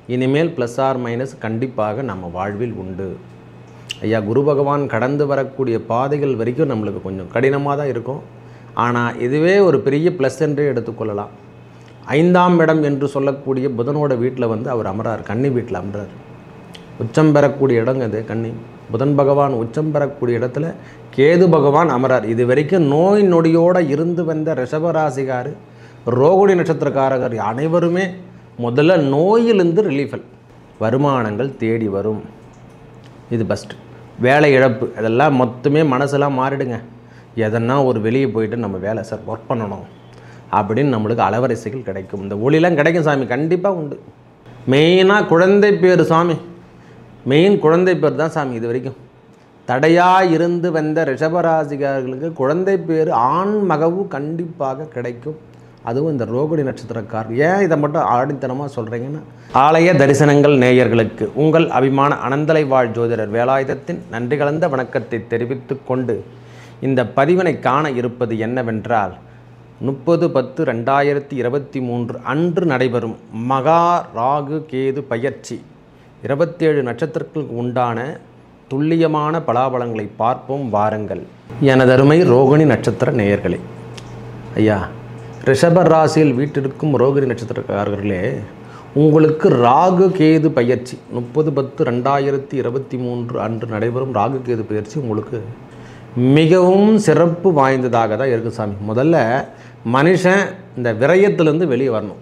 இனிமேல் plus R minus கண்டிப்பாக நம்ம வாழ்வில் உண்டு ஐயா குரு பகவான் கடந்து வரக்கூடிய பாதைகள் வரைக்கும் நம்மளுக்கு கொஞ்சம் கடினமாக தான் இருக்கும் ஆனால் இதுவே ஒரு பெரிய ப்ளஸ் என்றே எடுத்துக்கொள்ளலாம் ஐந்தாம் இடம் என்று சொல்லக்கூடிய புதனோட வீட்டில் வந்து அவர் அமரார் கன்னி வீட்டில் அமரார் உச்சம் பெறக்கூடிய இடங்க அது கன்னி புதன் பகவான் உச்சம் பெறக்கூடிய இடத்துல கேது பகவான் அமரார் இது வரைக்கும் நோய் நொடியோடு இருந்து வந்த ரிஷபராசிகார் ரோகிணி நட்சத்திரக்காரர்கள் அனைவருமே முதல்ல நோயிலிருந்து ரிலீஃபல் வருமானங்கள் தேடி வரும் இது ஃபஸ்ட்டு வேலை இழப்பு இதெல்லாம் மொத்தமே மனசெல்லாம் மாறிடுங்க எதனா ஒரு வெளியே போயிட்டு நம்ம வேலை சார் ஒர்க் பண்ணணும் அப்படின்னு நம்மளுக்கு அலவரிசைகள் கிடைக்கும் இந்த ஒளிலாம் கிடைக்கும் சாமி கண்டிப்பாக உண்டு மெயினாக குழந்தை பேர் சாமி மெயின் குழந்தை பேர் தான் சாமி இது வரைக்கும் தடையாக இருந்து வந்த ரிஷபராசிகாரர்களுக்கு குழந்தை பேர் ஆண் மகவு கண்டிப்பாக கிடைக்கும் அதுவும் இந்த ரோகிணி நட்சத்திரக்கார் ஏன் இதை மட்டும் ஆடித்தனமாக சொல்கிறீங்கன்னா ஆலய தரிசனங்கள் நேயர்களுக்கு உங்கள் அபிமான அனந்தலை வாழ் ஜோதிடர் வேலாயுதத்தின் நன்றி கலந்த வணக்கத்தை தெரிவித்து கொண்டு இந்த பதிவினை காண இருப்பது என்னவென்றால் முப்பது பத்து ரெண்டாயிரத்தி இருபத்தி மூன்று அன்று நடைபெறும் மகா ராகு கேது பயிற்சி இருபத்தேழு நட்சத்திரங்களுக்கு உண்டான துல்லியமான பலாபலங்களை பார்ப்போம் வாருங்கள் எனதருமை ரோகிணி நட்சத்திர நேயர்களே ஐயா ரிஷப ராசியில் வீட்டிற்கும் ரோகிணி நட்சத்திரக்காரர்களே உங்களுக்கு ராகு கேது பயிற்சி முப்பது பத்து ரெண்டாயிரத்தி இருபத்தி மூன்று அன்று நடைபெறும் ராகு கேது பயிற்சி உங்களுக்கு மிகவும் சிறப்பு வாய்ந்ததாக தான் இருக்குது சாமி முதல்ல மனுஷன் இந்த விரயத்திலேருந்து வெளியே வரணும்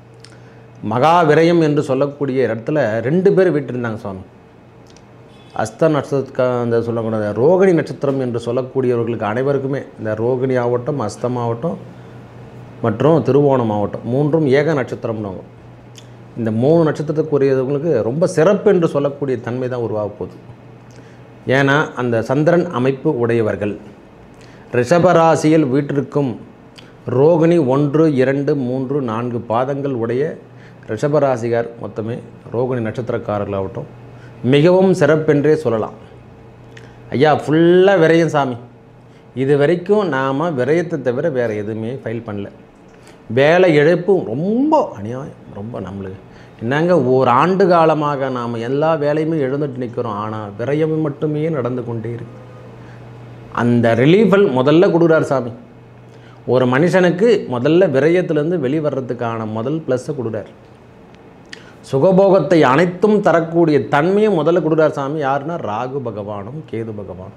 மகா விரயம் என்று சொல்லக்கூடிய இடத்துல ரெண்டு பேர் வீட்டிருந்தாங்க சுவாமி அஸ்த நட்சத்திர அந்த சொல்லக்கூடாது ரோகிணி நட்சத்திரம் என்று சொல்லக்கூடியவர்களுக்கு அனைவருக்குமே இந்த ரோகிணி ஆகட்டும் அஸ்தம் ஆகட்டும் மற்றும் திருவோணம் ஆகட்டும் மூன்றும் ஏக நட்சத்திரம்னு இந்த மூணு நட்சத்திரத்துக்குரியவங்களுக்கு ரொம்ப சிறப்பு என்று சொல்லக்கூடிய தன்மை தான் உருவாக போகுது ஏன்னா அந்த சந்திரன் அமைப்பு உடையவர்கள் ரிஷபராசியில் வீட்டிற்கும் ரோகிணி ஒன்று இரண்டு மூன்று நான்கு பாதங்கள் உடைய ரிஷபராசிகார் மொத்தமே ரோகிணி நட்சத்திரக்காரர்களாகட்டும் மிகவும் சிறப்பென்றே சொல்லலாம் ஐயா ஃபுல்லாக விரயம் சாமி இது வரைக்கும் நாம் விரயத்தை தவிர வேறு எதுவுமே ஃபைல் பண்ணல வேலை இழப்பு ரொம்ப அநியாயம் ரொம்ப நம்மளுக்கு என்னங்க ஒரு ஆண்டு காலமாக நாம் எல்லா வேலையுமே எழுந்துட்டு நிற்கிறோம் ஆனால் விரயம் மட்டுமே நடந்து கொண்டே இருக்கு அந்த ரிலீஃபல் முதல்ல கொடுக்குறார் சாமி ஒரு மனுஷனுக்கு முதல்ல விரயத்திலேருந்து வெளிவர்றதுக்கான முதல் ப்ளஸ்ஸை கொடுக்குறார் சுகபோகத்தை அனைத்தும் தரக்கூடிய தன்மையை முதல்ல கொடுக்குறார் சாமி யாருன்னா ராகு பகவானும் கேது பகவானும்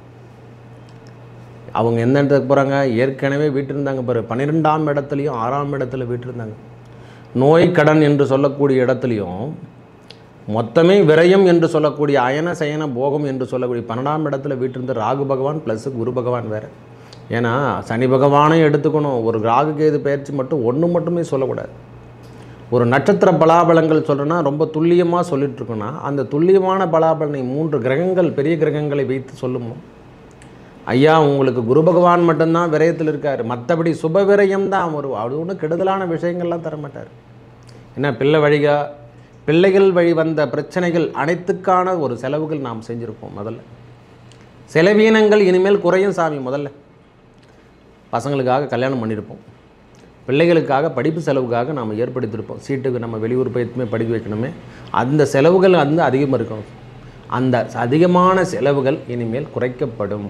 அவங்க எந்த இடத்துக்கு போகிறாங்க ஏற்கனவே வீட்டிருந்தாங்க பாரு பன்னிரெண்டாம் இடத்துலையும் ஆறாம் இடத்துல வீட்டிருந்தாங்க நோய் கடன் என்று சொல்லக்கூடிய இடத்துலையும் மொத்தமே விரயம் என்று சொல்லக்கூடிய அயன சயன போகம் என்று சொல்லக்கூடிய பன்னெண்டாம் இடத்துல வீட்டிருந்த ராகு பகவான் ப்ளஸ் குரு பகவான் வேறு ஏன்னா சனி பகவானையும் எடுத்துக்கணும் ஒரு ராகு கேது பயிற்சி மட்டும் ஒன்று மட்டுமே சொல்லக்கூடாது ஒரு நட்சத்திர பலாபலங்கள் சொல்கிறேன்னா ரொம்ப துல்லியமாக சொல்லிட்டு இருக்கோன்னா அந்த துல்லியமான பலாபலனை மூன்று கிரகங்கள் பெரிய கிரகங்களை வைத்து சொல்லுமோ ஐயா உங்களுக்கு குரு பகவான் மட்டும்தான் விரயத்தில் இருக்கார் மற்றபடி சுப விரயம் தான் வரும் அது ஒன்றும் கெடுதலான விஷயங்கள்லாம் தர மாட்டார் என்ன பிள்ளை வழிகா பிள்ளைகள் வழி வந்த பிரச்சனைகள் அனைத்துக்கான ஒரு செலவுகள் நாம் செஞ்சுருப்போம் முதல்ல செலவீனங்கள் இனிமேல் குறையும் சாமி முதல்ல பசங்களுக்காக கல்யாணம் பண்ணியிருப்போம் பிள்ளைகளுக்காக படிப்பு செலவுக்காக நாம் ஏற்படுத்தியிருப்போம் சீட்டுக்கு நம்ம வெளியூர் போய்த்துமே படிக்க வைக்கணுமே அந்த செலவுகள் வந்து அதிகமாக இருக்கும் அந்த அதிகமான செலவுகள் இனிமேல் குறைக்கப்படும்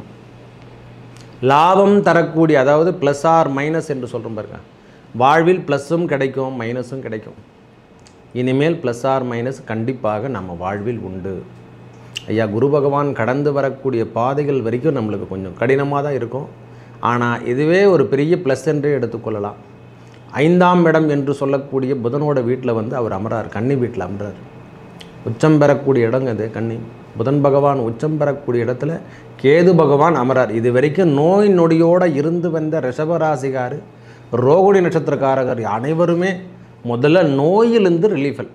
லாபம் தரக்கூடிய அதாவது ப்ளஸ் ஆர் மைனஸ் என்று சொல்கிறோம் பாருங்க வாழ்வில் ப்ளஸ்ஸும் கிடைக்கும் மைனஸும் கிடைக்கும் இனிமேல் ப்ளஸ் ஆர் மைனஸ் கண்டிப்பாக நம்ம வாழ்வில் உண்டு ஐயா குரு பகவான் கடந்து வரக்கூடிய பாதைகள் வரைக்கும் நம்மளுக்கு கொஞ்சம் கடினமாக தான் இருக்கும் ஆனால் இதுவே ஒரு பெரிய ப்ளஸ் என்றே எடுத்துக்கொள்ளலாம் ஐந்தாம் இடம் என்று சொல்லக்கூடிய புதனோட வீட்டில் வந்து அவர் அமரார் கன்னி வீட்டில் அமரார் உச்சம் பெறக்கூடிய இடங்க அது கன்னி புதன் பகவான் உச்சம் பெறக்கூடிய இடத்துல கேது பகவான் அமரார் இது வரைக்கும் நோய் நொடியோடு இருந்து வந்த ரிஷபராசிகார் ரோகிணி நட்சத்திரக்காரர்கள் அனைவருமே முதல்ல நோயிலிருந்து ரிலீஃபல்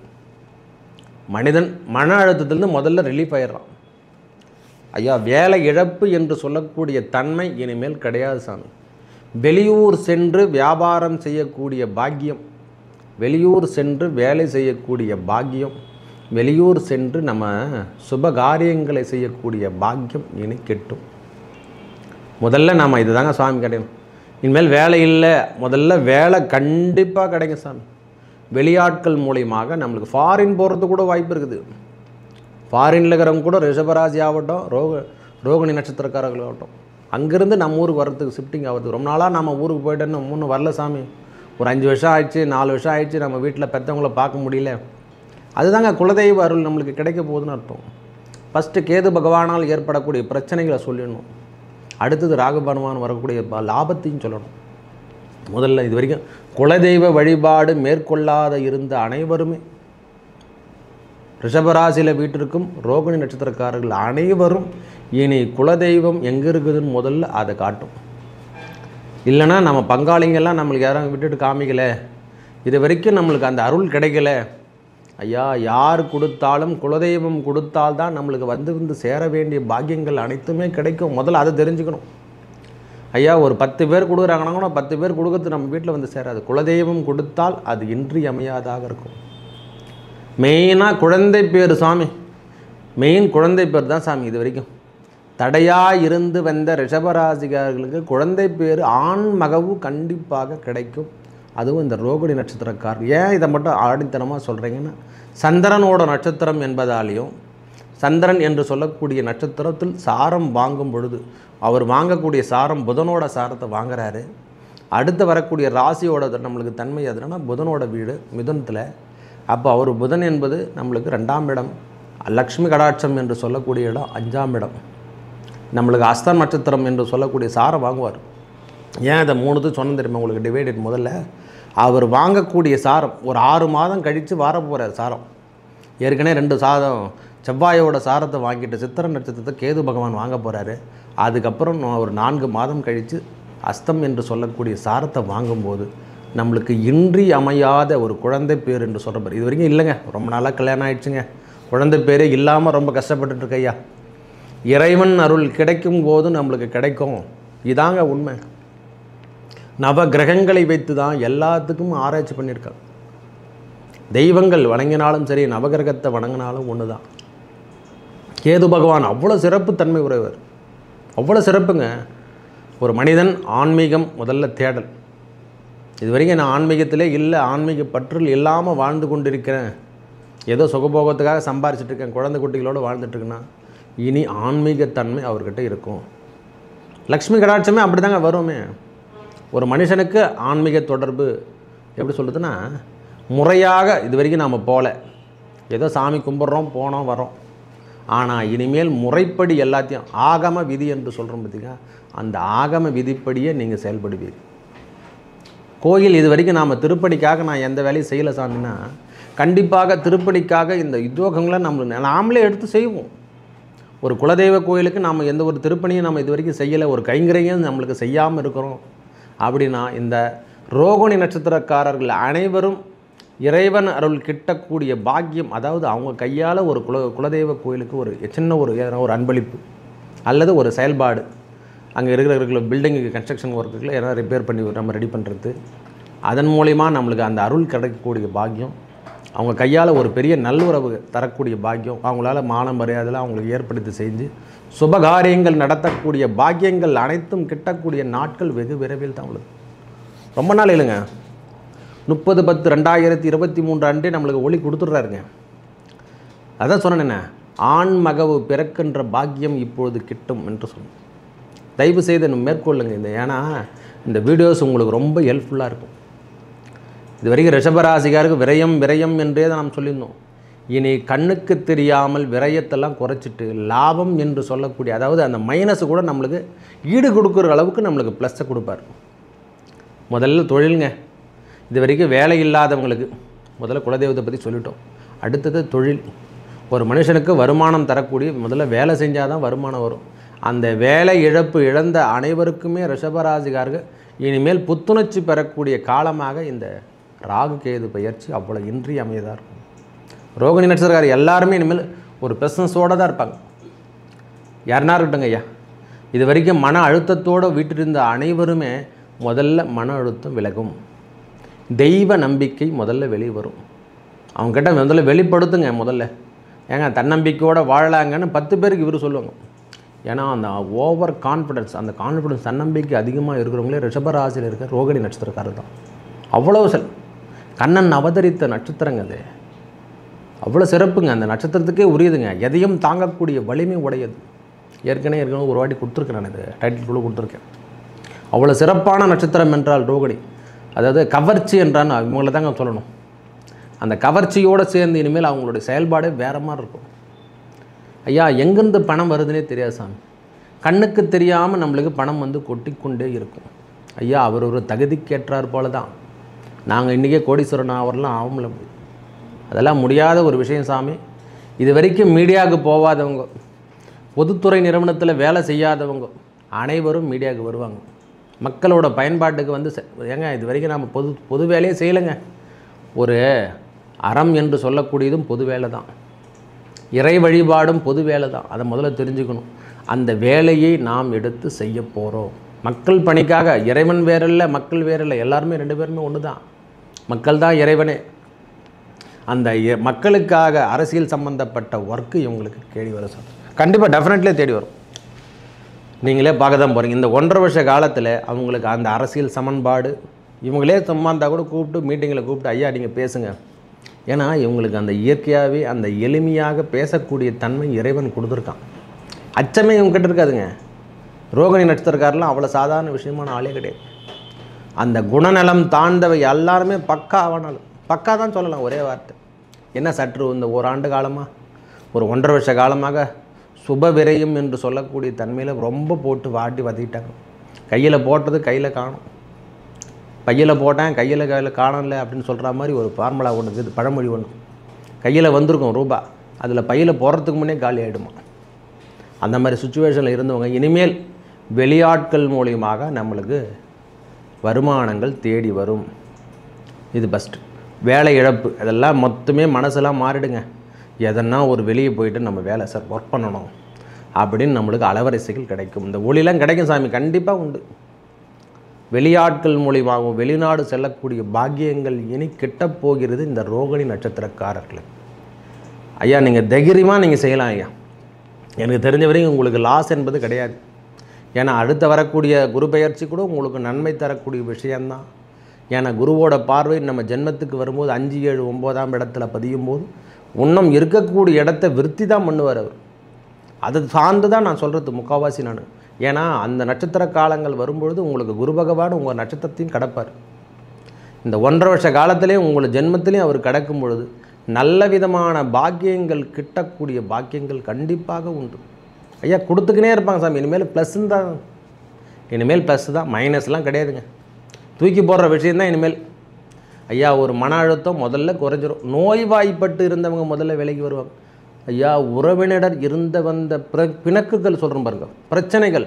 மனிதன் மன அழுத்தத்திலிருந்து முதல்ல ரிலீஃப் ஆயிடுறான் ஐயா வேலை இழப்பு என்று சொல்லக்கூடிய தன்மை இனிமேல் கிடையாது சாமி வெளியூர் சென்று வியாபாரம் செய்யக்கூடிய பாக்கியம் வெளியூர் சென்று வேலை செய்யக்கூடிய பாக்கியம் வெளியூர் சென்று நம்ம சுப காரியங்களை செய்யக்கூடிய பாக்கியம் இனி கிட்டும் முதல்ல நாம் இது தாங்க சாமி கிடைக்கணும் இனிமேல் வேலை இல்லை முதல்ல வேலை கண்டிப்பாக கிடைக்கும் சாமி வெளியாட்கள் மூலியமாக நம்மளுக்கு ஃபாரின் போகிறதுக்கு கூட வாய்ப்பு இருக்குது ஃபாரினில் இருக்கிறவங்க கூட ரிஷபராசி ஆகட்டும் ரோக ரோகிணி நட்சத்திரக்காரர்கள் ஆகட்டும் அங்கேருந்து நம்ம ஊருக்கு வர்றதுக்கு ஷிஃப்டிங் ஆகுது ரொம்ப நாளாக நம்ம ஊருக்கு போயிட்டேன்னு மூணு வரல சாமி ஒரு அஞ்சு வருஷம் ஆயிடுச்சு நாலு வருஷம் ஆயிடுச்சு நம்ம வீட்டில் பெற்றவங்கள பார்க்க முடியல அதுதாங்க குலதெய்வ அருள் நம்மளுக்கு கிடைக்க போகுதுன்னு அர்த்தம் ஃபஸ்ட்டு கேது பகவானால் ஏற்படக்கூடிய பிரச்சனைகளை சொல்லணும் அடுத்தது ராகு பகவான் வரக்கூடிய ப- லாபத்தையும் சொல்லணும் முதல்ல இது வரைக்கும் குலதெய்வ வழிபாடு மேற்கொள்ளாத இருந்த அனைவருமே ரிஷபராசியில் வீட்டிற்கும் ரோகிணி நட்சத்திரக்காரர்கள் அனைவரும் இனி குலதெய்வம் எங்கே இருக்குதுன்னு முதல்ல அதை காட்டும் இல்லைன்னா நம்ம பங்காளிங்கெல்லாம் நம்மளுக்கு யாரும் விட்டுட்டு காமிக்கல இது வரைக்கும் நம்மளுக்கு அந்த அருள் கிடைக்கல ஐயா யார் கொடுத்தாலும் குலதெய்வம் கொடுத்தால்தான் நம்மளுக்கு வந்து வந்து சேர வேண்டிய பாக்கியங்கள் அனைத்துமே கிடைக்கும் முதல்ல அதை தெரிஞ்சுக்கணும் ஐயா ஒரு பத்து பேர் கொடுக்குறாங்கன்னா கூட பத்து பேர் கொடுக்கறது நம்ம வீட்டில் வந்து சேராது குலதெய்வம் கொடுத்தால் அது இன்றியமையாதாக இருக்கும் மெயினாக குழந்தை பேர் சாமி மெயின் குழந்தை பேர் தான் சாமி இது வரைக்கும் தடையாக இருந்து வந்த ரிஷபராசிகாரர்களுக்கு குழந்தை பேர் ஆண் மகவு கண்டிப்பாக கிடைக்கும் அதுவும் இந்த ரோகிணி நட்சத்திரக்கார் ஏன் இதை மட்டும் ஆடித்தனமாக சொல்கிறீங்கன்னா சந்திரனோட நட்சத்திரம் என்பதாலேயும் சந்திரன் என்று சொல்லக்கூடிய நட்சத்திரத்தில் சாரம் வாங்கும் பொழுது அவர் வாங்கக்கூடிய சாரம் புதனோட சாரத்தை வாங்குறாரு அடுத்து வரக்கூடிய ராசியோட நம்மளுக்கு தன்மை எதுனா புதனோட வீடு மிதுனத்தில் அப்போ அவர் புதன் என்பது நம்மளுக்கு ரெண்டாம் இடம் லக்ஷ்மி கடாட்சம் என்று சொல்லக்கூடிய இடம் அஞ்சாம் இடம் நம்மளுக்கு அஸ்தம் நட்சத்திரம் என்று சொல்லக்கூடிய சாரம் வாங்குவார் ஏன் இதை மூணுது சொன்ன தெரியுமா உங்களுக்கு டிவைடட் முதல்ல அவர் வாங்கக்கூடிய சாரம் ஒரு ஆறு மாதம் கழித்து வார போகிறார் சாரம் ஏற்கனவே ரெண்டு சாதம் செவ்வாயோட சாரத்தை வாங்கிட்டு சித்திர நட்சத்திரத்தை கேது பகவான் வாங்க போகிறாரு அதுக்கப்புறம் நான் ஒரு நான்கு மாதம் கழித்து அஸ்தம் என்று சொல்லக்கூடிய சாரத்தை வாங்கும்போது நம்மளுக்கு இன்றி அமையாத ஒரு குழந்தை பேர் என்று சொல்கிற பேர் இது வரைக்கும் இல்லைங்க ரொம்ப நாளாக கல்யாணம் ஆயிடுச்சுங்க குழந்தை பேரே இல்லாமல் ரொம்ப கஷ்டப்பட்டுட்டு இருக்கையா இறைவன் அருள் கிடைக்கும் போது நம்மளுக்கு கிடைக்கும் இதாங்க உண்மை நவ கிரகங்களை வைத்து தான் எல்லாத்துக்கும் ஆராய்ச்சி பண்ணியிருக்காங்க தெய்வங்கள் வணங்கினாலும் சரி நவகிரகத்தை வணங்கினாலும் ஒன்று தான் கேது பகவான் அவ்வளோ சிறப்பு தன்மை உடையவர் அவ்வளோ சிறப்புங்க ஒரு மனிதன் ஆன்மீகம் முதல்ல தேடல் இது வரைக்கும் நான் ஆன்மீகத்திலே இல்லை ஆன்மீக பற்றில் இல்லாமல் வாழ்ந்து கொண்டிருக்கிறேன் ஏதோ சுகபோகத்துக்காக சம்பாரிச்சிட்டு இருக்கேன் குழந்தை குட்டிகளோடு வாழ்ந்துட்டுருக்கேன்னா இனி ஆன்மீகத்தன்மை அவர்கிட்ட இருக்கும் லக்ஷ்மி கடாட்சமே அப்படி தாங்க வருமே ஒரு மனுஷனுக்கு ஆன்மீக தொடர்பு எப்படி சொல்லுதுன்னா முறையாக இது வரைக்கும் நாம் போகல ஏதோ சாமி கும்பிட்றோம் போனோம் வரோம் ஆனால் இனிமேல் முறைப்படி எல்லாத்தையும் ஆகம விதி என்று சொல்கிறோம் பார்த்தீங்க அந்த ஆகம விதிப்படியே நீங்கள் செயல்படுவீர்கள் கோயில் இது வரைக்கும் நாம் திருப்பணிக்காக நான் எந்த வேலையும் செய்யலை சாமின்னா கண்டிப்பாக திருப்பணிக்காக இந்த உத்தியோகங்களை நம்ம நாமளே எடுத்து செய்வோம் ஒரு குலதெய்வ கோயிலுக்கு நாம் எந்த ஒரு திருப்பணியும் நம்ம இது வரைக்கும் செய்யலை ஒரு கைங்கரையும் நம்மளுக்கு செய்யாமல் இருக்கிறோம் அப்படின்னா இந்த ரோகிணி நட்சத்திரக்காரர்கள் அனைவரும் இறைவன் அருள் கிட்டக்கூடிய பாக்கியம் அதாவது அவங்க கையால் ஒரு குல குலதெய்வ கோயிலுக்கு ஒரு சின்ன ஒரு ஏதனா ஒரு அன்பளிப்பு அல்லது ஒரு செயல்பாடு அங்கே இருக்கிற இருக்கிற பில்டிங்கு கன்ஸ்ட்ரக்ஷன் ஒர்க்குகளை எதனா ரிப்பேர் பண்ணி நம்ம ரெடி பண்ணுறது அதன் மூலிமா நம்மளுக்கு அந்த அருள் கிடைக்கக்கூடிய பாக்கியம் அவங்க கையால் ஒரு பெரிய நல்லுறவு தரக்கூடிய பாக்கியம் அவங்களால மான மரியாதைலாம் அவங்களுக்கு ஏற்படுத்தி செஞ்சு சுபகாரியங்கள் நடத்தக்கூடிய பாக்கியங்கள் அனைத்தும் கிட்டக்கூடிய நாட்கள் வெகு விரைவில் தான் உள்ளது ரொம்ப நாள் இல்லைங்க முப்பது பத்து ரெண்டாயிரத்தி இருபத்தி மூன்று அன்றே நம்மளுக்கு ஒளி கொடுத்துட்றாருங்க அதான் சொன்னேனே ஆண் மகவு பிறக்கின்ற பாக்கியம் இப்பொழுது கிட்டும் என்று சொன்னேன் தயவு செய்து நம்ம மேற்கொள்ளுங்க இந்த ஏன்னா இந்த வீடியோஸ் உங்களுக்கு ரொம்ப ஹெல்ப்ஃபுல்லாக இருக்கும் இது வரைக்கும் ரிஷபராசிகாருக்கு விரயம் விரயம் என்றே தான் நாம் சொல்லியிருந்தோம் இனி கண்ணுக்கு தெரியாமல் விரயத்தெல்லாம் குறைச்சிட்டு லாபம் என்று சொல்லக்கூடிய அதாவது அந்த மைனஸ் கூட நம்மளுக்கு ஈடு கொடுக்குற அளவுக்கு நம்மளுக்கு ப்ளஸ்ஸை கொடுப்பார் முதல்ல தொழிலுங்க இது வரைக்கும் வேலை இல்லாதவங்களுக்கு முதல்ல குலதெய்வத்தை பற்றி சொல்லிட்டோம் அடுத்தது தொழில் ஒரு மனுஷனுக்கு வருமானம் தரக்கூடிய முதல்ல வேலை செஞ்சால் தான் வருமானம் வரும் அந்த வேலை இழப்பு இழந்த அனைவருக்குமே ரிஷபராசிகாருக்கு இனிமேல் புத்துணர்ச்சி பெறக்கூடிய காலமாக இந்த ராகு கேது பயிற்சி அவ்வளோ இன்றி அமையதாக இருக்கும் ரோகிணி நட்சத்திரக்காரர் எல்லாருமே இனிமேல் ஒரு பிஸ்னஸோடு தான் இருப்பாங்க யாருனா இருக்கட்டுங்க ஐயா இது வரைக்கும் மன அழுத்தத்தோடு வீட்டிருந்த அனைவருமே முதல்ல மன அழுத்தம் விலகும் தெய்வ நம்பிக்கை முதல்ல வெளியே வரும் அவங்ககிட்ட முதல்ல வெளிப்படுத்துங்க முதல்ல ஏங்க தன்னம்பிக்கையோடு வாழலாங்கன்னு பத்து பேருக்கு இவர் சொல்லுவாங்க ஏன்னா அந்த ஓவர் கான்ஃபிடன்ஸ் அந்த கான்ஃபிடன்ஸ் தன்னம்பிக்கை அதிகமாக இருக்கிறவங்களே ரிஷபராசியில் இருக்க ரோகிணி நட்சத்திரக்காரர் தான் அவ்வளோ செல் கண்ணன் அவதரித்த நட்சத்திரங்க அது அவ்வளோ சிறப்புங்க அந்த நட்சத்திரத்துக்கே உரியதுங்க எதையும் தாங்கக்கூடிய வலிமை உடையது ஏற்கனவே ஏற்கனவே ஒரு வாட்டி கொடுத்துருக்கேன் நான் இது டைட்டில் கூட கொடுத்துருக்கேன் அவ்வளோ சிறப்பான நட்சத்திரம் என்றால் ரோகிணி அதாவது கவர்ச்சி என்றான்னு இவங்கள தாங்க சொல்லணும் அந்த கவர்ச்சியோடு சேர்ந்து இனிமேல் அவங்களுடைய செயல்பாடே வேறு மாதிரி இருக்கும் ஐயா எங்கேருந்து பணம் வருதுன்னே தெரியாது சாமி கண்ணுக்கு தெரியாமல் நம்மளுக்கு பணம் வந்து கொட்டிக்கொண்டே இருக்கும் ஐயா அவர் ஒரு தகுதிக்கேற்றார் போல தான் நாங்கள் இன்றைக்கே கோடீஸ்வரன் ஆவரெலாம் ஆகும்ல அதெல்லாம் முடியாத ஒரு விஷயம் சாமி இது வரைக்கும் மீடியாவுக்கு போகாதவங்க பொதுத்துறை நிறுவனத்தில் வேலை செய்யாதவங்க அனைவரும் மீடியாவுக்கு வருவாங்க மக்களோட பயன்பாட்டுக்கு வந்து செ- ஏங்க இது வரைக்கும் நம்ம பொது பொது வேலையே செய்யலைங்க ஒரு அறம் என்று சொல்லக்கூடியதும் பொது வேலை தான் இறை வழிபாடும் பொது வேலை தான் அதை முதல்ல தெரிஞ்சுக்கணும் அந்த வேலையை நாம் எடுத்து செய்ய போகிறோம் மக்கள் பணிக்காக இறைவன் வேறில்லை மக்கள் வேறில்லை எல்லாருமே ரெண்டு பேருமே ஒன்று தான் மக்கள் தான் இறைவனே அந்த இ- மக்களுக்காக அரசியல் சம்பந்தப்பட்ட ஒர்க்கு இவங்களுக்கு தேடி வரும் சார் கண்டிப்பாக டெஃபினெட்லி தேடி வரும் நீங்களே பார்க்க தான் போகிறீங்க இந்த ஒன்றரை வருஷ காலத்தில் அவங்களுக்கு அந்த அரசியல் சமன்பாடு இவங்களே சும்மா இருந்தால் கூட கூப்பிட்டு மீட்டிங்கில் கூப்பிட்டு ஐயா நீங்கள் பேசுங்க ஏன்னா இவங்களுக்கு அந்த இயற்கையாகவே அந்த எளிமையாக பேசக்கூடிய தன்மை இறைவன் கொடுத்துருக்கான் அச்சமே இவங்ககிட்ட இருக்காதுங்க ரோகிணி நட்சத்திரக்காரெலாம் அவ்வளோ சாதாரண விஷயமான ஆளே கிடையாது அந்த குணநலம் தாழ்ந்தவை எல்லாருமே பக்கா ஆவனாலும் பக்கா தான் சொல்லலாம் ஒரே வார்த்தை என்ன சற்று இந்த ஓராண்டு காலமாக ஒரு ஒன்றரை வருஷ காலமாக சுப விரயம் என்று சொல்லக்கூடிய தன்மையில் ரொம்ப போட்டு வாட்டி வதக்கிட்டாங்க கையில் போட்டது கையில் காணும் பையில் போட்டேன் கையில் கையில் காணல அப்படின்னு சொல்கிற மாதிரி ஒரு ஃபார்முலா ஒன்று இருக்குது பழமொழி ஒன்று கையில் வந்திருக்கும் ரூபா அதில் பையில் போடுறதுக்கு முன்னே காலி ஆகிடுமா அந்த மாதிரி சுச்சுவேஷனில் இருந்தவங்க இனிமேல் வெளியாட்கள் மூலியமாக நம்மளுக்கு வருமானங்கள் தேடி வரும் இது ஃபஸ்ட்டு வேலை இழப்பு இதெல்லாம் மொத்தமே மனசெல்லாம் மாறிடுங்க எதனா ஒரு வெளியே போயிட்டு நம்ம வேலை சார் ஒர்க் பண்ணணும் அப்படின்னு நம்மளுக்கு அலவரிசைகள் கிடைக்கும் இந்த ஒளிலாம் கிடைக்கும் சாமி கண்டிப்பாக உண்டு வெளியாட்கள் மூலியமாகவும் வெளிநாடு செல்லக்கூடிய பாக்கியங்கள் இனி கிட்டப் போகிறது இந்த ரோகிணி நட்சத்திரக்காரர்களுக்கு ஐயா நீங்கள் தைரியமாக நீங்கள் செய்யலாம் ஐயா எனக்கு தெரிஞ்ச வரைக்கும் உங்களுக்கு லாஸ் என்பது கிடையாது ஏன்னா அடுத்து வரக்கூடிய குரு பெயர்ச்சி கூட உங்களுக்கு நன்மை தரக்கூடிய விஷயந்தான் ஏன்னா குருவோட பார்வை நம்ம ஜென்மத்துக்கு வரும்போது அஞ்சு ஏழு ஒம்போதாம் இடத்துல பதியும் போது இன்னும் இருக்கக்கூடிய இடத்த விருத்தி தான் பண்ணுவார் அவர் அது சார்ந்து தான் நான் சொல்கிறது முக்கால்வாசி நான் ஏன்னா அந்த நட்சத்திர காலங்கள் வரும்பொழுது உங்களுக்கு குரு பகவான் உங்கள் நட்சத்திரத்தையும் கடப்பார் இந்த ஒன்றரை வருஷ காலத்திலேயும் உங்களை ஜென்மத்திலையும் அவர் கடக்கும் பொழுது நல்ல விதமான பாக்கியங்கள் கிட்டக்கூடிய பாக்கியங்கள் கண்டிப்பாக உண்டு ஐயா கொடுத்துக்கினே இருப்பாங்க சாமி இனிமேல் ப்ளஸ்ன்னு தான் இனிமேல் ப்ளஸ் தான் மைனஸ்லாம் கிடையாதுங்க தூக்கி போடுற விஷயந்தான் இனிமேல் ஐயா ஒரு மன அழுத்தம் முதல்ல குறைஞ்சிரும் நோய்வாய்ப்பட்டு இருந்தவங்க முதல்ல விலைக்கு வருவாங்க ஐயா உறவினர் இருந்த வந்த பிற பிணக்குகள் சொல்கிறோம் பாருங்க பிரச்சனைகள்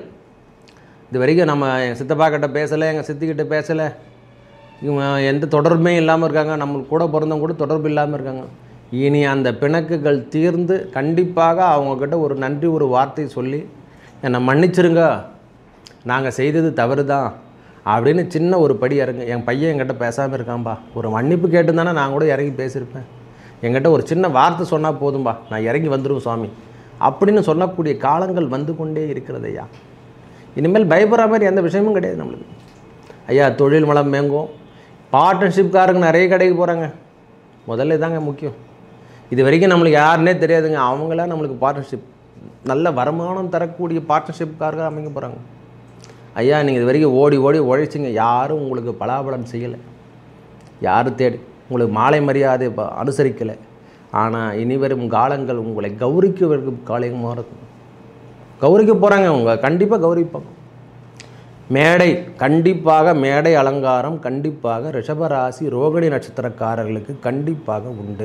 இது வரைக்கும் நம்ம எங்கள் சித்தப்பா கிட்ட பேசலை எங்கள் சித்திக்கிட்ட பேசலை இவங்க எந்த தொடர்புமே இல்லாமல் இருக்காங்க நம்மளுக்கு கூட பிறந்தவங்க கூட தொடர்பு இல்லாமல் இருக்காங்க இனி அந்த பிணக்குகள் தீர்ந்து கண்டிப்பாக அவங்கக்கிட்ட ஒரு நன்றி ஒரு வார்த்தை சொல்லி என்னை மன்னிச்சிருங்க நாங்கள் செய்தது தவறு தான் அப்படின்னு சின்ன ஒரு படி இறங்கு என் பையன் என்கிட்ட பேசாமல் இருக்கான்பா ஒரு மன்னிப்பு கேட்டு தானே நான் கூட இறங்கி பேசியிருப்பேன் என்கிட்ட ஒரு சின்ன வார்த்தை சொன்னால் போதும்பா நான் இறங்கி வந்துடுவேன் சுவாமி அப்படின்னு சொல்லக்கூடிய காலங்கள் வந்து கொண்டே இருக்கிறது ஐயா இனிமேல் பயப்படுற மாதிரி எந்த விஷயமும் கிடையாது நம்மளுக்கு ஐயா தொழில் வளம் மேங்கும் பார்ட்னர்ஷிப்காரங்க நிறைய கடைக்கு போகிறாங்க முதல்ல இதாங்க முக்கியம் இது வரைக்கும் நம்மளுக்கு யாருன்னே தெரியாதுங்க அவங்களாம் நம்மளுக்கு பார்ட்னர்ஷிப் நல்ல வருமானம் தரக்கூடிய பார்ட்னர்ஷிப்காரங்க அமைக்க போகிறாங்க ஐயா நீங்கள் இது வரைக்கும் ஓடி ஓடி உழைச்சிங்க யாரும் உங்களுக்கு பலாபலம் செய்யலை யாரும் தேடி உங்களுக்கு மாலை மரியாதை ப- அனுசரிக்கலை ஆனால் இனி வரும் காலங்கள் உங்களை கௌரிக்க வரும் காலமாக இருக்கும் கௌரிக்க போகிறாங்க அவங்க கண்டிப்பாக கௌரிப்பாங்க மேடை கண்டிப்பாக மேடை அலங்காரம் கண்டிப்பாக ரிஷபராசி ரோகிணி நட்சத்திரக்காரர்களுக்கு கண்டிப்பாக உண்டு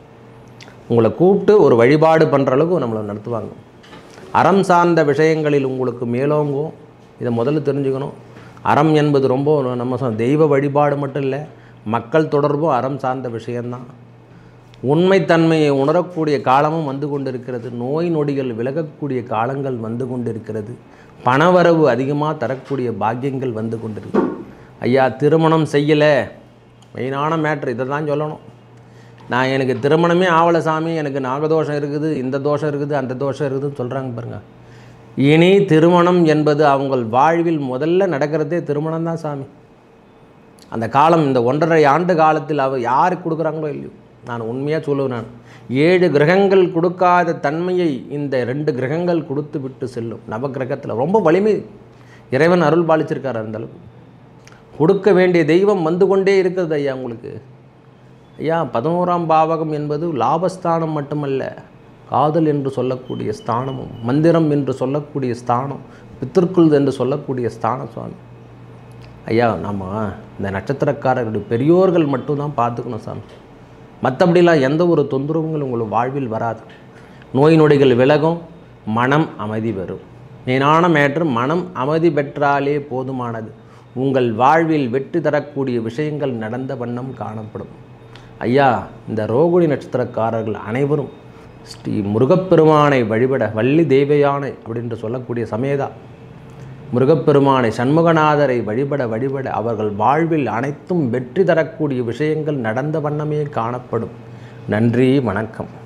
உங்களை கூப்பிட்டு ஒரு வழிபாடு பண்ணுற அளவுக்கு நம்மளை நடத்துவாங்க அறம் சார்ந்த விஷயங்களில் உங்களுக்கு மேலோங்கும் இதை முதல்ல தெரிஞ்சுக்கணும் அறம் என்பது ரொம்ப நம்ம சொன்ன தெய்வ வழிபாடு மட்டும் இல்லை மக்கள் தொடர்பும் அறம் சார்ந்த விஷயம்தான் உண்மைத்தன்மையை உணரக்கூடிய காலமும் வந்து கொண்டிருக்கிறது நோய் நொடிகள் விலகக்கூடிய காலங்கள் வந்து கொண்டிருக்கிறது பணவரவு அதிகமாக தரக்கூடிய பாக்கியங்கள் வந்து கொண்டிருக்கு ஐயா திருமணம் செய்யலை மெயினான மேட்ரு இதை தான் சொல்லணும் நான் எனக்கு திருமணமே ஆவலை சாமி எனக்கு நாகதோஷம் இருக்குது இந்த தோஷம் இருக்குது அந்த தோஷம் இருக்குதுன்னு சொல்கிறாங்க பாருங்க இனி திருமணம் என்பது அவங்க வாழ்வில் முதல்ல நடக்கிறதே திருமணம் தான் சாமி அந்த காலம் இந்த ஒன்றரை ஆண்டு காலத்தில் அவர் யாருக்கு கொடுக்குறாங்களோ இல்லையோ நான் உண்மையாக சொல்லுவேன் நான் ஏழு கிரகங்கள் கொடுக்காத தன்மையை இந்த ரெண்டு கிரகங்கள் கொடுத்து விட்டு செல்லும் நவகிரகத்தில் ரொம்ப வலிமை இறைவன் அருள் பாலிச்சிருக்கார் அந்த அளவுக்கு கொடுக்க வேண்டிய தெய்வம் வந்து கொண்டே இருக்கிறது ஐயா உங்களுக்கு ஐயா பதினோராம் பாவகம் என்பது லாபஸ்தானம் மட்டுமல்ல காதல் என்று சொல்லக்கூடிய ஸ்தானமும் மந்திரம் என்று சொல்லக்கூடிய ஸ்தானம் பித்திருக்குள் என்று சொல்லக்கூடிய ஸ்தானம் சுவாமி ஐயா நம்ம இந்த நட்சத்திரக்காரர்களுடைய பெரியோர்கள் மட்டும்தான் பார்த்துக்கணும் சாமி மற்றபடிலாம் எந்த ஒரு தொந்தரவுங்களும் உங்களுக்கு வாழ்வில் வராது நோய் நொடிகள் விலகும் மனம் அமைதி வரும் மெயினான மேட்ரு மனம் அமைதி பெற்றாலே போதுமானது உங்கள் வாழ்வில் வெற்றி தரக்கூடிய விஷயங்கள் நடந்த வண்ணம் காணப்படும் ஐயா இந்த ரோகிணி நட்சத்திரக்காரர்கள் அனைவரும் ஸ்ரீ முருகப்பெருமானை வழிபட வள்ளி தெய்வயானை அப்படின்று சொல்லக்கூடிய சமேதா முருகப்பெருமானை சண்முகநாதரை வழிபட வழிபட அவர்கள் வாழ்வில் அனைத்தும் வெற்றி தரக்கூடிய விஷயங்கள் நடந்த வண்ணமே காணப்படும் நன்றி வணக்கம்